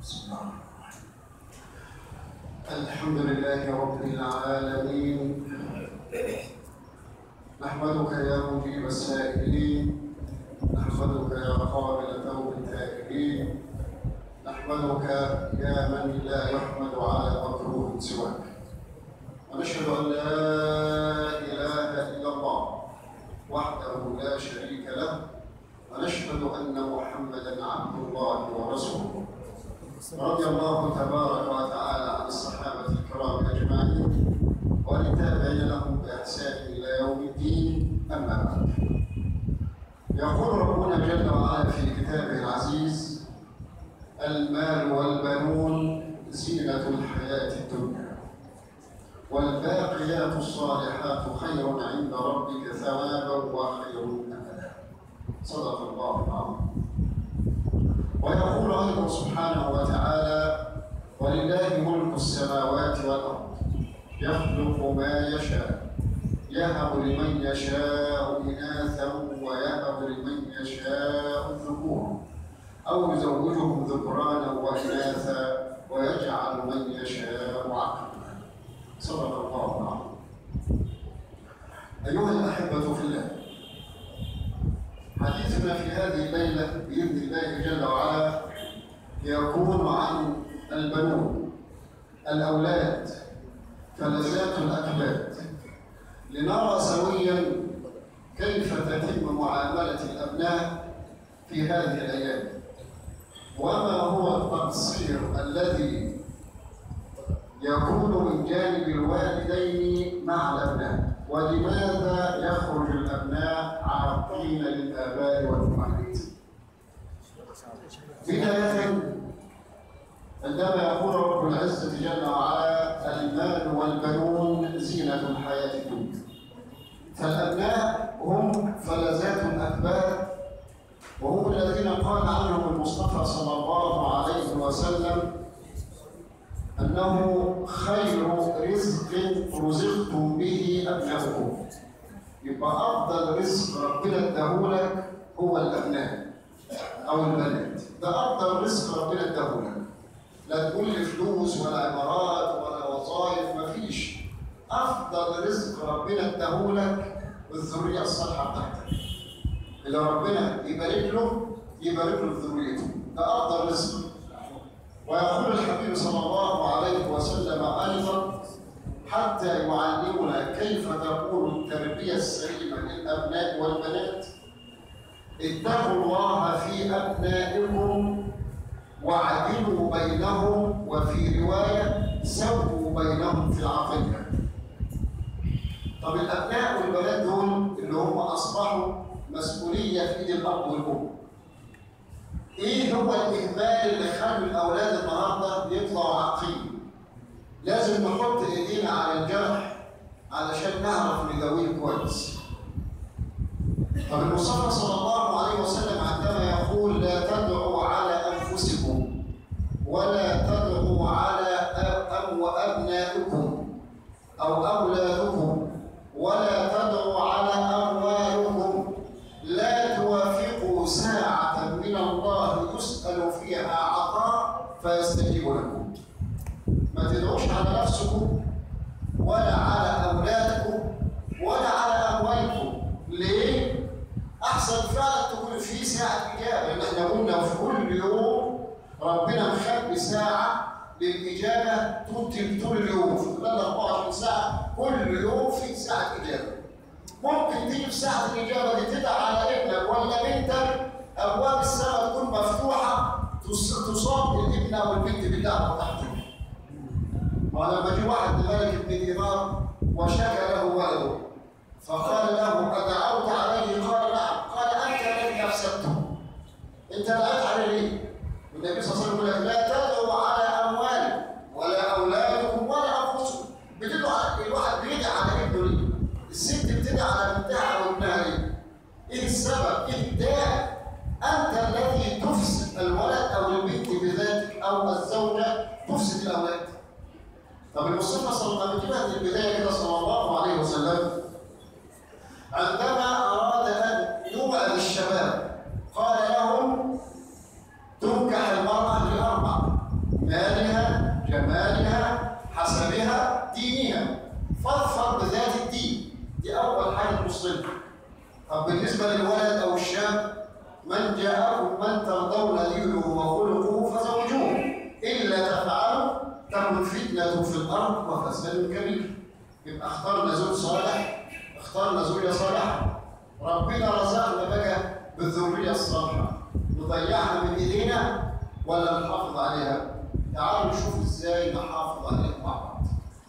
بسم الله الرحمن الرحيم. الحمد لله رب العالمين نحمدك يا مجيب السائلين نحمدك يا قابل توب التائبين نحمدك يا من لا يحمد على مكروه سواك ونشهد ان لا اله الا الله وحده لا شريك له ونشهد ان محمدا عبد الله ورسوله رضي الله تبارك وتعالى عن الصحابه الكرام اجمعين وللتابعين لهم باحسان الى يوم الدين اما بعد يقول ربنا جل وعلا في كتابه العزيز المال والبنون زينه الحياه الدنيا والباقيات الصالحات خير عند ربك ثوابا وخير املا صدق الله العظيم ويقول ايضا سبحانه وتعالى ولله ملك السماوات والارض يخلق ما يشاء يهب لمن يشاء اناثا ويهب لمن يشاء الذكور او يزوجهم ذكرانا واناثا ويجعل من يشاء عقلا صدق الله العظيم ايها الاحبه في الله حديثنا في هذه الليله باذن الله جل وعلا يكون عن البنون الاولاد فلذات الاكباد لنرى سويا كيف تتم معامله الابناء في هذه الايام وما هو التقصير الذي يكون من جانب الوالدين مع الابناء ولماذا يخرج الابناء عاقين للاباء والامهات بدايه عندما يقول رب العزه جل وعلا المال والبنون زينه الحياه الدنيا فالابناء هم فلذات الاكباد وهم الذين قال عنهم المصطفى صلى الله عليه وسلم أنه خير رزق رزقتم به أبناؤكم يبقى أفضل رزق ربنا اداهولك هو الأبناء أو البنات ده أفضل رزق ربنا اداهولك لا تقول لي فلوس ولا عمارات ولا وظائف مفيش أفضل رزق ربنا اداهولك الذرية الصالحة بتاعتك اللي ربنا يبارك له يبارك له في ذريته ده أفضل رزق ويقول الحبيب صلى الله عليه وسلم ايضا حتى يعلمنا كيف تكون التربيه السليمه للابناء والبنات اتقوا الله في ابنائكم وعدلوا بينهم وفي روايه سووا بينهم في العقيده طب الابناء والبنات دول اللي هم اصبحوا مسؤوليه في ايد الاب والام ايه هو الاهمال اللي خلى الاولاد النهارده يطلعوا عاقين لازم نحط ايدينا على الجرح علشان نعرف نداويه كويس طب المصطفى صلى الله عليه وسلم عندما يقول لا تدعوا على انفسكم ولا تدعوا على أم وابنائكم او اولادكم ولا تدعوا على اموالكم لا توافقوا ساعة من الله يسأل فيها عطاء فيستجيب لكم ما تدعوش على نفسكم ولا على أولادكم ولا على أموالكم ليه؟ أحسن فعلا تكون في ساعة إجابة لأن إحنا قلنا في كل يوم ربنا مخبي ساعة للإجابة طول طول اليوم في خلال 24 ساعة كل يوم في ساعة إجابة ممكن تيجي في ساعة الإجابة دي تدعى على ابنك ولا بنتك أبواب السماء تكون مفتوحة تصاب الابن أو البنت بالدعوة بتاعتك. ولما جه واحد لملك بن دينار وشكى له ولده فقال له أدعوت عليه؟ قال نعم، قال أنت الذي أفسدته. أنت دعيت عليه ليه؟ والنبي صلى الله عليه وسلم يقول لك لا تدعوا على أموالكم ولا أولادكم ولا أنفسكم. بتدعوا على الواحد بيدعي على ابنه ليه؟ الست بتدعي على بنتها او ابنها ليه؟ ايه السبب؟ ايه الداعي؟ انت الذي تفسد الولد او البنت بذاتك او الزوجه تفسد الاولاد. طب المصطفى صلى الله عليه وسلم من البدايه كده صلى الله عليه وسلم عندما اراد ان يوعد الشباب قال لهم تنكح المراه لاربع بالنسبة للولد أو الشاب من جاءكم من ترضون دينه وخلقه فزوجوه إلا تفعلوا تكن فتنة في الأرض وفساد كبير يبقى اخترنا زوج صالح اخترنا زوجة صالحة ربنا رزقنا بقى بالذرية الصالحة نضيعها من إيدينا ولا نحافظ عليها تعالوا نشوف ازاي نحافظ عليها مع بعض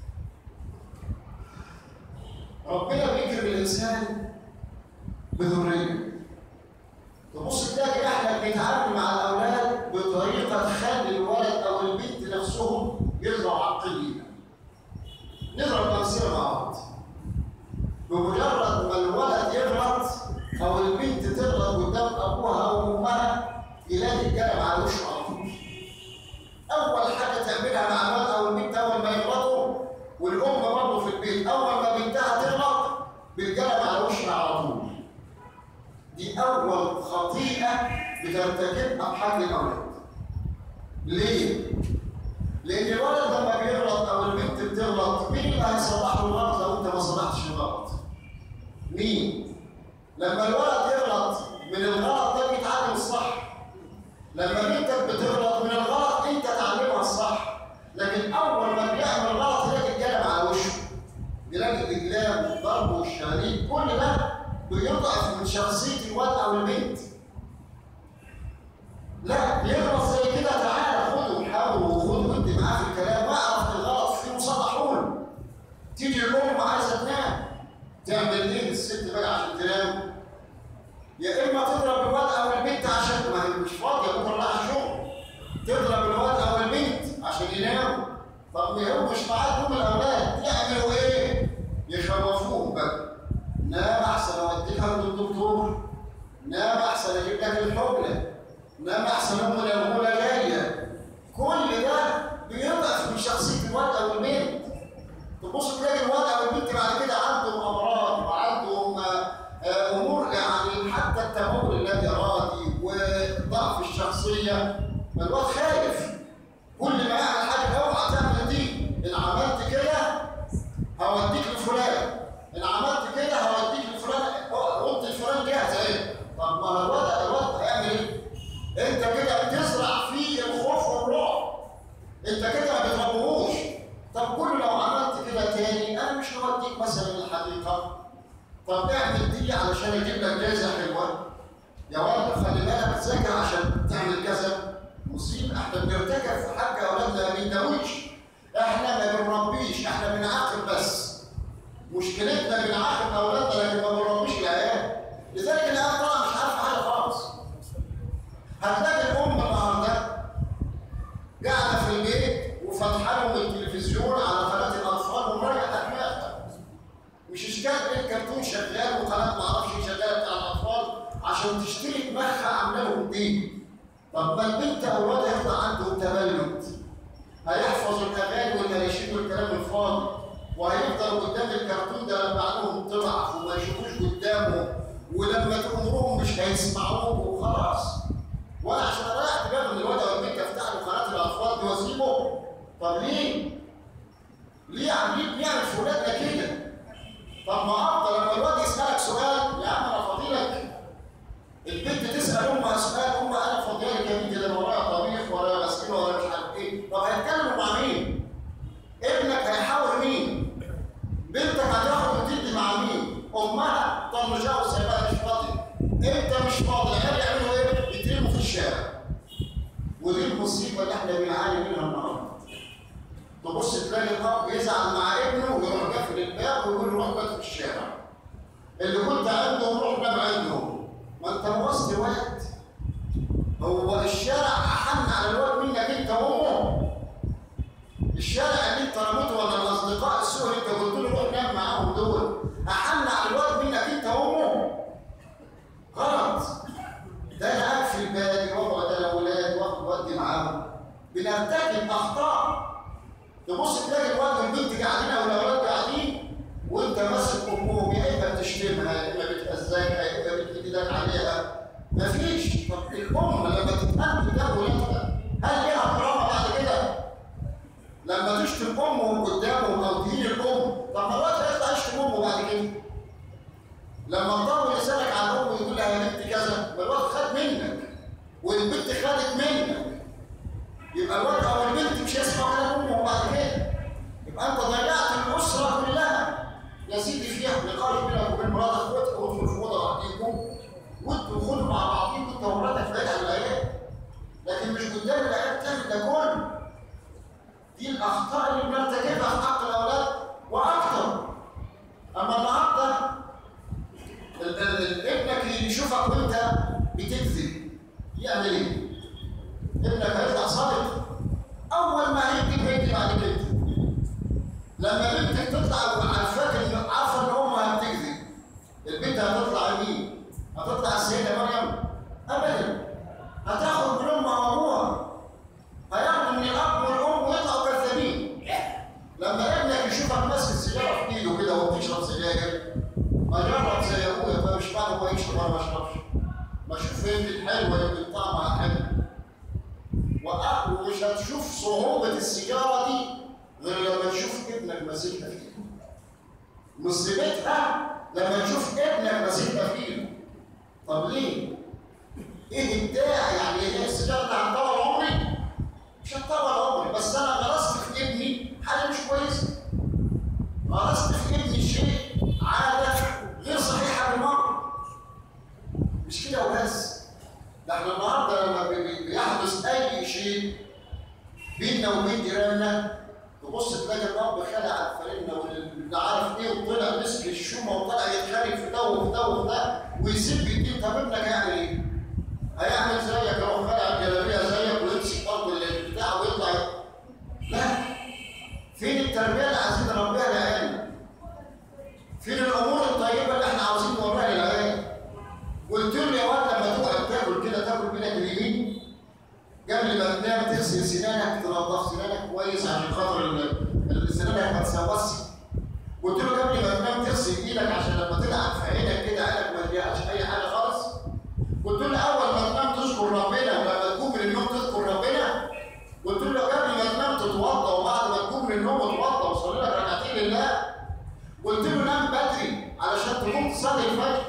ربنا بيكرم الإنسان بذرية تبص تلاقي احنا بنتعامل مع الاولاد بطريقه تخلي الولد او البنت نفسهم يطلعوا عقليين. نضرب امثله مع بعض. بمجرد ما الولد يغلط او البنت تغلط قدام ابوها او امها يلاقي الكلام على وشه على طول. اول حاجه تعملها مع الولد او البنت اول ما يغلطوا والام برضه في البيت اول ما بنتها تغلط بالقلم على وشها على طول. دي أول خطيئة بترتكبها بحق الأولاد. ليه؟ لأن الولد لما بيغلط أو البنت بتغلط مين اللي هيصلح له الغلط لو أنت ما صلحتش الغلط؟ مين؟ لما الولد يغلط من الغلط ده بيتعلم الصح. لما بنتك بتغلط من الغلط أنت تعلمها الصح. لكن أول ما بيعمل غلط يلاقي القلم على وشه. يلاقي الإقلام والضرب والشريك كل ده بيضعف من شخصية الولد أو البنت. لا يغلط زي كده تعالى خده وحاول وخد ودي معاه في الكلام واعرف الغلط فيه وصلحه له. تيجي الأم عايزة تنام. تعمل إيه الست بقى عشان تنام؟ يا إما تضرب الولد أو البنت عشان ما هي مش فاضية بكرة لها شغل. تضرب الولد أو البنت عشان يناموا. طب ما هو مش معاه نوم الأولاد يعملوا إيه؟ يخوفوهم بقى. نام احسن اوديك عند الدكتور نام احسن اجيب لك الحقنه نام احسن ام الاموله جايه كل ده بيضعف من شخصيه الولد او البنت تبص تلاقي الولد او البنت بعد كده عندهم امراض وعندهم آه، امور يعني حتى التمول الذي ارادي وضعف الشخصيه فالواد خايف كل ما يعمل حاجه اوعى تعمل دي ان عملت كده هوديك لفلان ان عملت كده هوديك لفلان قلت لفلان جاهز اهي طب ما هو الواد الواد هيعمل ايه؟ انت كده بتزرع فيه الخوف والرعب انت كده ما بتربوهوش طب كل لو عملت كده تاني انا مش هوديك مثلا الحديقه طب اعمل دي علشان اجيب لك جايزه حلوه يا ولد خلي بالك تذاكر عشان تعمل كذا مصيبه احنا بنرتكب في حاجه اولادنا ما بيندويش احنا ما بنربيش احنا بنعاقب بس مشكلتنا بنعاقب اولادنا لكن ما بنربيش العيال لذلك العيال طالعه مش عارفه حاجه خالص هتلاقي الام النهارده قاعده في البيت وفاتحه لهم التلفزيون على قناه الاطفال ومريحه دماغها مش اشكال بين كرتون شغال وقناه ما اعرفش ايه شغاله بتاع الاطفال عشان تشتري دماغها عامله لهم دين طب ما البنت او الولد هيطلع عندهم تبلد هيحفظ الاغاني والاناشيد والكلام الفاضي وهيفضل قدام الكرتون ده لما عقلهم تضعف وما يشوفوش قدامه ولما تأمرهم مش هيسمعوه وخلاص وانا عشان اريح دماغي من الولد او البنت افتح له قناه الاطفال دي واسيبه طب ليه؟ ليه عاملين بنعمل في ولادنا كده؟ طب ما افضل لما الواد يسالك سؤال يا عم انا فاضيلك البنت تسال امها سؤال امها انا فاضيلك يا بنتي ده أنا ورايا طبيخ ورايا غسيل ورايا مش عارف ايه طب هيتكلموا مع مين؟ ابنك هيحاور مين؟ بنتك هتاخد وتدي مع مين؟ امها طب مش عاوز سايبها مش فاضي انت مش فاضي العيال يعملوا ايه؟ يترموا في الشارع ودي المصيبه اللي احنا بنعاني منها النهارده تبص تلاقي الاب يزعل مع ابنه ويروح قافل الباب ويقول روح بات في الشارع اللي كنت عندهم روح نام عندهم ما انت موصل وقت هو الشارع احن على الواد منك انت وامه الشارع اللي انت رميته ولا الاصدقاء السوء اللي انت قلت له روح نام معاهم دول احن على الواد منك انت وامه غلط ده انا اقفل بالي واقعد انا واولاد واخد ودي معاهم بنرتكب اخطاء تبص تلاقي الواد والبنت قاعدين او الاولاد قاعدين وانت ماسك امهم يا اما بتشتمها يا اما بتهزقها يا اما بتجيب ايدك عليها مفيش طب الام لما تتقابل ده ولادها هل ليها كرامه بعد كده؟ لما تشتم امهم قدامهم او تهين الام طب ما الواد هيطلع يشتم امه بعد كده لما تطول لسانك على الام يبقى الولد او البنت مش هيسمعوا كلام امه بعد كده يبقى انت ضيعت الاسره كلها يا سيدي فيها لقاء بينك وبين مراتك اخواتك وادخلوا في اوضه لوحديكم وانتوا خدوا مع بعضيكم انت ومراتك بعيد عن العيال لكن مش قدام العيال تعمل ده كله دي الاخطاء اللي بنرتكبها في حق الاولاد واكثر اما النهارده ال- ال- ابنك يشوفك وانت بتكذب يعمل ايه؟ ابنك هيطلع صادق اول ما هيكذب هيكذب عليك انت لما بنتك تطلع عارفاك ان عارفه ان امها بتكذب البنت هتطلع مين؟ هتطلع السيده مريم؟ ابدا هتاخد من امها وابوها هياخدوا من الاب والام ويطلعوا كذابين لما ابنك يشوفك ماسك سيجاره في ايده كده وهو بيشرب سجاير ما جرب زي ابويا فمش معنى هو يشرب وانا ما اشربش ما اشوف يمكن حلوه يمكن طعمها حلو وأ- ومش هتشوف صعوبه السيجاره دي غير لما تشوف ابنك ماسكها فيها مصيبتها لما تشوف ابنك ماسكها فيها طب ليه؟ ايه الداعي يعني هي السيجاره دي هتطول عمري؟ مش هتطول عمري بس انا غرست في ابني حاجه مش كويسه غرست في ابني شيء عاده غير صحيحه بالمره مش كده وبس ده احنا النهارده لما بي- بي- بيحدث اي شيء بيننا وبين جيراننا تبص تلاقي الاب خلع الفرنه واللي عارف ايه وطلع مسك الشومه وطلع يتخانق في ده وفي ده وفي ده ويسيب الدين طب ابنك هيعمل ايه؟ هيعمل زيك يروح خلع الجلابيه زيك ويمسك برضه البتاع ويطلع لا فين التربيه اللي عايزين نربيها لعيالنا؟ فين الامور الطيبه اللي احنا عاوزين نوريها للعيال؟ قلت له يا واد لما تقعد تاكل كده تاكل بايدك اليمين قبل ما تنام تغسل سنانك تنظف سنانك كويس عشان خاطر ال- ال- سنانك ما تسوسش قلت له قبل ما تنام تغسل ايدك عشان لما تلعب في عينك كده عينك ما تضيعش اي حاجه خالص قلت له اول ما تنام تذكر ربنا ولما تقوم من النوم تذكر ربنا قلت له قبل ما تنام تتوضا وبعد ما تقوم من النوم تتوضا وصلي لك ركعتين لله قلت له نام بدري علشان تقوم تصلي الفجر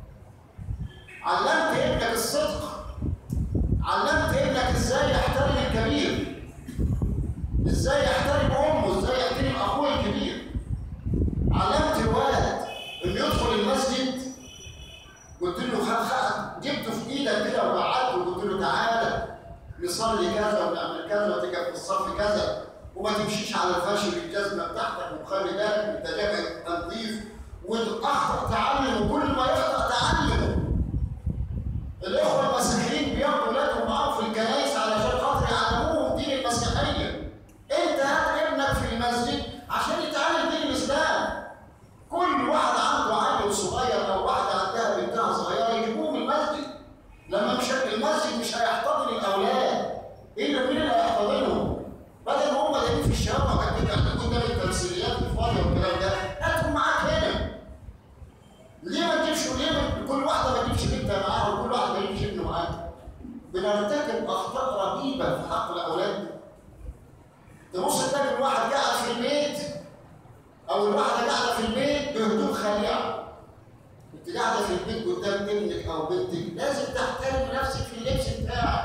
علمت ابنك الصدق علمت ابنك ازاي يحترم الكبير ازاي يحترم امه ازاي يحترم اخوه الكبير علمت الولد انه يدخل المسجد قلت له خد خد جبته في ايدك كده وقعدته وقلت له تعالى نصلي كذا ونعمل كذا وتقف في الصف كذا وما تمشيش على الفرش بالجزمه بتاعتك وخلي بالك انت جاي نظيف وتأخر تعلم وكل ما يخطأ تعلمه الاخوه المسيحيين بياخدوا اولادهم معاهم في الكنائس علشان خاطر يعلموهم دين المسيحيه انت هات ابنك في المسجد عشان يتعلم دين الاسلام كل واحد عنده عيل صغير او واحده عندها بنتها صغيره يجيبوهم المسجد لما مش المسجد مش هيحتضن الاولاد الا مين اللي هيحتضنهم بدل ما هم قاعدين في الشارع وقاعدين قاعدين قدام التمثيليات الفاضيه والكلام ده هاتهم معاك هنا ليه ما تجيبش ليه ما- كل واحده ما تجيبش بنتها معاها وكل واحد ما يجيبش ابنه معاها بنرتكب اخطاء رهيبه في حق الاولاد تبص تلاقي الواحد قاعد في البيت او الواحده قاعده في البيت بهدوء خليعه انت قاعده في البيت قدام ابنك او بنتك لازم تحترم نفسك في اللبس بتاعك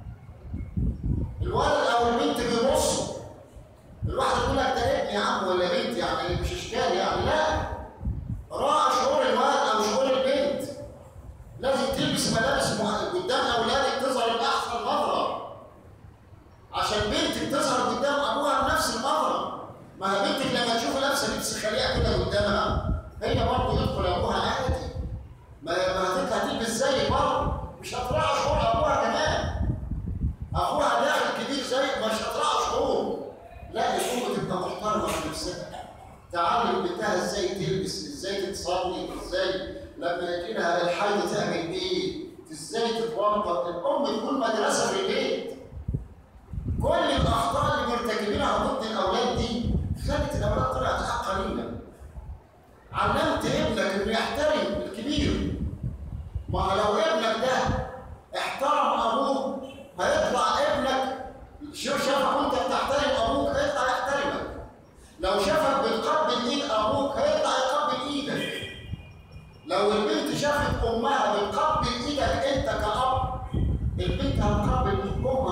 الولد او البنت بيبصوا الواحد يقول لك ده ابني يا عم ولا بنت يعني مش اشكال يعني لا راعى شعور الولد او شعور البنت لازم تلبس ملابس مع- قدام اولادك تظهر باحسن مظهر عشان بنتك تظهر قدام ابوها بنفس المظهر ما هي بنتك لما تشوف لابسه لبس خليع كده قدامها هي برضه يدخل ابوها عادي ما ما هتطلع تلبس زي برضه مش هتراعي شعور ابوها كمان اخوها داخل كبير زي مش هتراعي شعور لا الام تبقى محترمه في نفسها تعلم بنتها ازاي تلبس ازاي تصلي ازاي لما يجي لها الحيض تعمل ايه ازاي تتوضا الام تكون مدرسه في البيت كل الاخطاء اللي مرتكبينها ضد الاولاد دي خلت الاولاد طلعت عقليه علمت ابنك انه يحترم الكبير ما هو لو ابنك ده احترم ابوه هيطلع ابنك شوف شافك وانت بتحترم ابوك هيطلع يحترمك لو شافك بتقبل ايد ابوك هيطلع يقبل ايدك لو البنت شافت امها بتقبل ايدك انت كأب البنت هتقبل ايد امها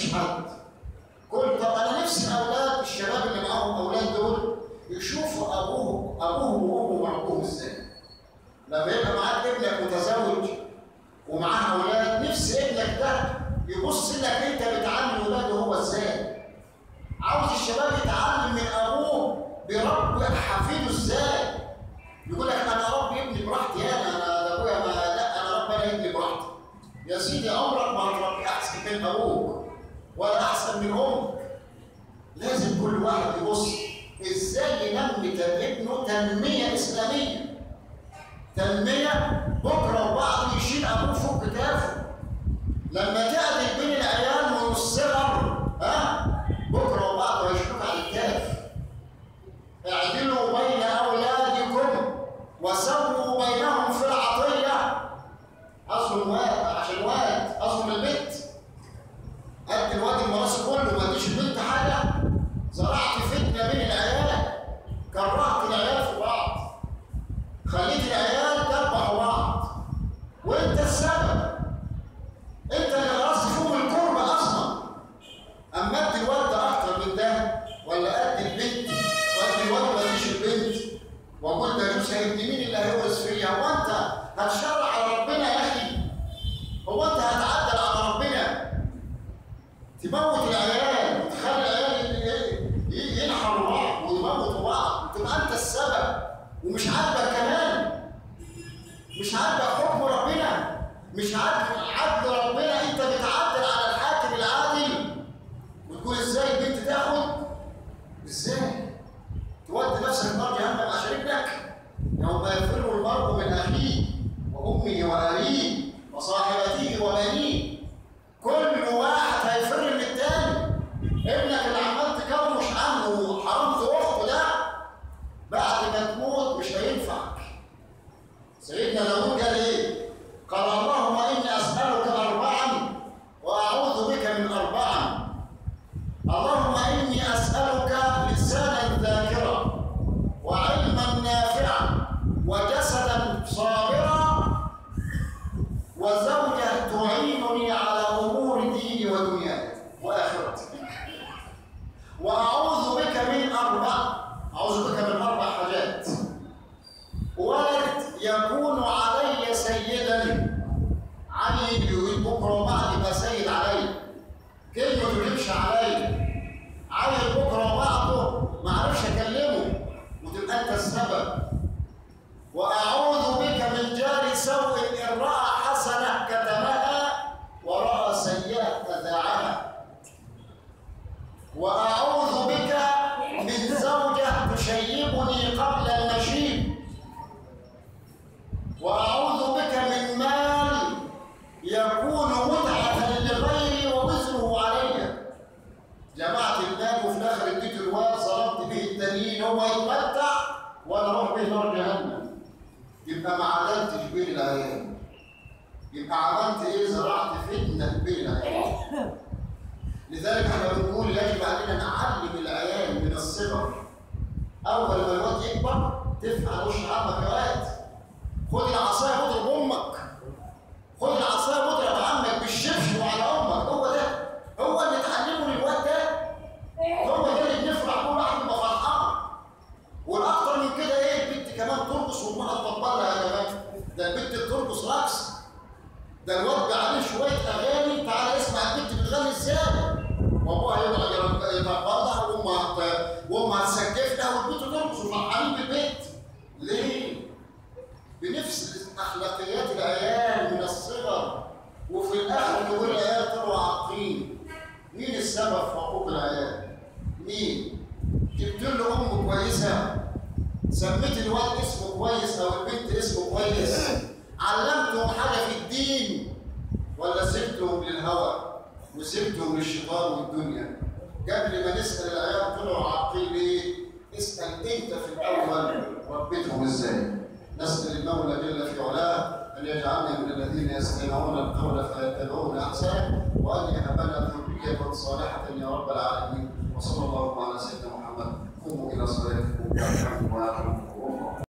مفيش حد كل طب انا نفسي الاولاد الشباب اللي معاهم اولاد دول يشوفوا ابوهم ابوهم وامهم وربوهم ازاي لما يبقى معاك ابنك متزوج ومعاه اولاد نفسي ابنك ده يبص لك انت بتعلم ولاده هو ازاي عاوز الشباب يتعلم من ابوه بيربي حفيده ازاي يقول لك انا اربي ابني براحتي انا انا ده ابويا ما لا انا اربي انا ابني براحتي يا سيدي عمرك ما هتربي احسن من ابوك ولا احسن من امك لازم كل واحد يبص ازاي ينمي ابنه تنميه اسلاميه تنميه بكره وبعض يشيل ابوه فوق كتافه لما تعدل بين العيال من الصغر ها بكره وبعض هيشوفك على الكتاف اعدلوا بين اولادكم وسووا بينهم في العطيه اصل الواد عشان واد اصل البنت قد الواد المراسي كله ما اديش البنت حاجه زرعت فتنه بين العيال كرهت العيال في بعض خليت العيال تربحوا بعض وانت السبب انت اللي غرست فيهم الكربة اصلا اما ادي الواد ده اكتر من ده ولا ادي البنت وادي الواد ما اديش البنت واقول ده يوسف هيدي مين اللي هيورث فيا هو انت هتشرع على ربنا يا اخي هو انت هتعدل على ربنا تموت العيال وتخلي العيال ينحروا بعض ويموتوا بعض وتبقى انت السبب ومش عاجبك كمان مش عاجبك حكم ربنا مش عاجبك عدل ربنا انت بتعدل على الحاكم العادل وتقول ازاي البنت تاخد ازاي تودي نفسك نار جهنم عشان ابنك يوم يفر المرء من اخيه وامه وابيه وصاحبته وبنيه كل واحد هيفر من التاني ابنك اللي عمال تكوش عنه وحرمت اخته ده بعد ما تموت مش هينفعك سيدنا داوود قال ايه؟ قال اللهم اني اسالك اربعا واعوذ بك من اربعا اللهم اني اسالك لسانا ذاكرا وعلما نافعا وجسدا صابرا وزوجة تعينني على امور ديني ودنياي واخرتي واعوذ بك من اربع اعوذ بك من اربع حاجات ولد يكون علي سيدا علي يريد بكره وبعد يبقى سيد علي كلمه ما تجيبش علي علي بكره وبعده ما اعرفش اكلمه وتبقى انت السبب واعوذ بك من جار سوء ان راى حسنه كتمها وراى سيئه اذاعها واعوذ بك من زوجه تشيبني قبل المشيب وأعوذ بك من مال يكون متعة لغيري ووزره علي. جمعت المال وفي الآخر اديته الواد ظلمت به التانيين هو يتمتع وأنا أروح به نار جهنم. يبقى ما عدلتش بين العيال. يبقى عملت إيه؟ زرعت فتنة بين العيال. لذلك احنا بنقول يجب علينا نعلم العيال من الصغر. أول ما الواد يكبر تفعل وش عمك يا واد. خد العصايه واضرب امك خد العصايه واضرب عمك بالشبشب على امك هو ده هو اللي اتعلمه للواد ده هو ده اللي بنفرح كل واحد يبقى فرحان والاكتر من كده ايه البنت كمان ترقص وامها تطبلها يا كمان ده البنت بترقص رقص ده الواد عليه شويه اغاني تعالى اسمع البنت بتغني ازاي وابوها يقعد يطبلها وامها وامها تسقف لها والبنت ترقص وفرحانين بالبيت ليه؟ بنفس اخلاقيات العيال من الصغر وفي الاخر نقول العيال طلعوا عاقين مين السبب في حقوق العيال؟ مين؟ جبت له ام كويسه سميت الواد اسمه كويس او البنت اسمه كويس علمتهم حاجه في الدين ولا سبتهم للهوى وسبتهم للشيطان والدنيا قبل ما نسال العيال طلعوا عاقين ليه؟ اسال انت في الاول ربيتهم ازاي؟ نسأل المولى جل في علاه أن يجعلنا من الذين يستمعون القول فيتبعون أحسنه وأن يهب لنا ذرية صالحة يا رب العالمين وصلى الله على سيدنا محمد قوموا إلى صلاتكم ويرحمكم ويرحمكم